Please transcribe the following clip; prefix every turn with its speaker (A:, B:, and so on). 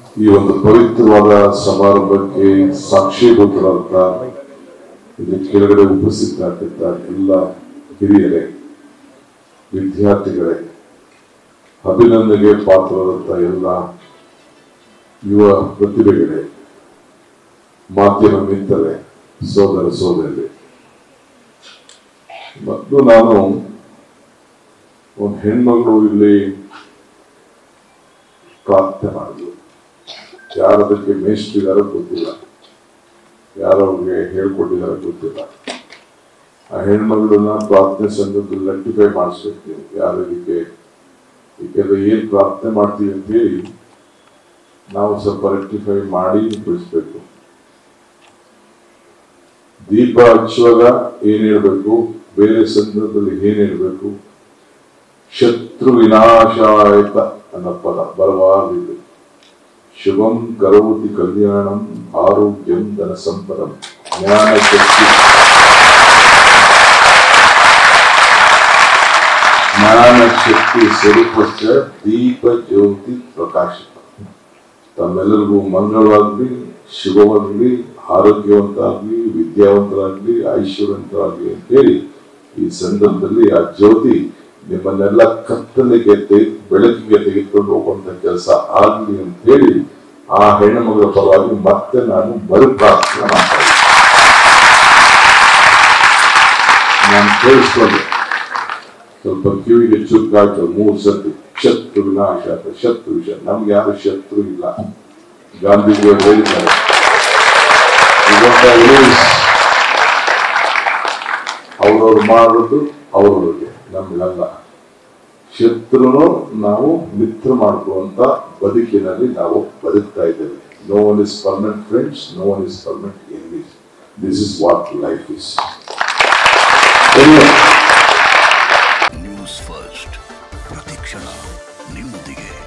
A: ಈ ಒಂದು ಪವಿತ್ರವಾದ ಸಮಾರಂಭಕ್ಕೆ ಸಾಕ್ಷೀಭೂತರಾದಂತ ಇಲ್ಲಿ ಕೆಳಗಡೆ ಉಪಸ್ಥಿತರಾಗಿದ್ದ ಎಲ್ಲ ಹಿರಿಯರೇ ವಿದ್ಯಾರ್ಥಿಗಳೇ ಅಭಿನಂದನೆಗೆ ಪಾತ್ರರಾದಂತ ಎಲ್ಲ ಯುವ ಪ್ರತಿಭೆಗಳೇ ಮಾಧ್ಯಮ ಮಿತ್ರರೇ ಸೋದರ ಸೋದರಿ ಮತ್ತು ನಾನು ಒಂದು ಹೆಣ್ಮಗಳು ಇಲ್ಲಿ ಪ್ರಾರ್ಥನೆ ಮಾಡಿದ್ರು ಯಾರದಕ್ಕೆ ಮೇಷ್ಟಿದಾರೋ ಗೊತ್ತಿಲ್ಲ ಯಾರು ಅವ್ರಿಗೆ ಹೇಳ್ಕೊಟ್ಟಿದಾರೋ ಗೊತ್ತಿಲ್ಲ ಆ ಹೆಣ್ಮಗಳನ್ನ ಪ್ರಾರ್ಥನೆ ಸಂಘದಲ್ಲಿ ರೆಕ್ಟಿಫೈ ಮಾಡಿಸ್ಬೇಕು ನೀವು ಯಾರು ಇದಕ್ಕೆ ಏಕೆಂದ್ರೆ ಏನ್ ಪ್ರಾರ್ಥನೆ ಮಾಡ್ತೀವಿ ಅಂತ ಹೇಳಿ ನಾವು ಸ್ವಲ್ಪ ರೆಕ್ಟಿಫೈ ಮಾಡಿ ಬಿಡಿಸ್ಬೇಕು ದೀಪ ಹಚ್ಚುವಾಗ ಏನ್ ಹೇಳ್ಬೇಕು ಬೇರೆ ಸಂದರ್ಭದಲ್ಲಿ ಏನ್ ಹೇಳ್ಬೇಕು ಶತ್ರು ವಿನಾಶಾಯತ ಅನ್ನೋ ಪದ ಬರಬಾರದು ಶುಭಂ ಕರೋತಿ ಕಲ್ಯಾಣಂ ಆರೋಗ್ಯಂ ಧನ ಸಂಪದಂ ಜ್ಞಾನ ಶಕ್ತಿ ಜ್ಞಾನ ಶಕ್ತಿ ಸ್ವರೂಪಸ್ಥ ದೀಪ ಜ್ಯೋತಿ ಪ್ರಕಾಶಿತ ತಮ್ಮೆಲ್ಲರಿಗೂ ಮಂಗಳವಾಗ್ಲಿ ಶುಭವಾಗ್ಲಿ ಆರೋಗ್ಯವಂತರಾಗ್ಲಿ ವಿದ್ಯಾವಂತರಾಗ್ಲಿ ಐಶ್ವರ್ಯವಂತರಾಗ್ಲಿ ಅಂತ ಹೇಳಿ ಈ ಸಂದರ್ಭದಲ್ಲಿ ಆ ಜ್ಯೋತಿ ನಿಮ್ಮನ್ನೆಲ್ಲ ಕತ್ತಲಿಗೆ ತೆಗೆ- ಬೆಳಕಿಗೆ ತೆಗೆದುಕೊಂಡು ಹೋಗುವಂತ ಕೆಲಸ ಆಗ್ಲಿ ಅಂತ ಹೇಳಿ ಆ ಹೆಣ್ಣು ಮಗಳ ಪರವಾಗಿ ಮತ್ತೆ ನಾನು ಮರುಪ್ರಾರ್ಥನೆ ಮಾಡ್ತಾ ಇದ್ದೀನಿ. ನಾನು ಕೇಳಿಸ್ಕೊಂಡೆ ಸ್ವಲ್ಪ ಕಿವಿಗೆ ಚುರುಕಾಯ್ತು ಮೂರು ಸತಿ ಶತ್ರು ವಿನಾಶ ಅಂತ ಶತ್ರು ವಿಷ ನಮ್ಗೆ ಯಾರು ಶತ್ರು ಇಲ್ಲ ಗಾಂಧೀಜಿಯವರು ಹೇಳಿದ್ದಾರೆ ಅವ್ರವ್ರು ಮಾಡೋದು ಅವ್ರವ್ರಿಗೆ ನಮ್ಗಲ್ಲ ಶತ್ರುನು ನಾವು ಮಿತ್ರ ಮಾಡ್ಕೊಳ್ಳುವಂತ ಬದುಕಿನಲ್ಲಿ ನಾವು ಬದುಕ್ತಾ ಇದ್ದೇವೆ no one is permanent friends no one is permanent enemies this is what life is
B: news first ಪ್ರತಿಕ್ಷಣ ನಿಮ್ಮೊಂದಿಗೆ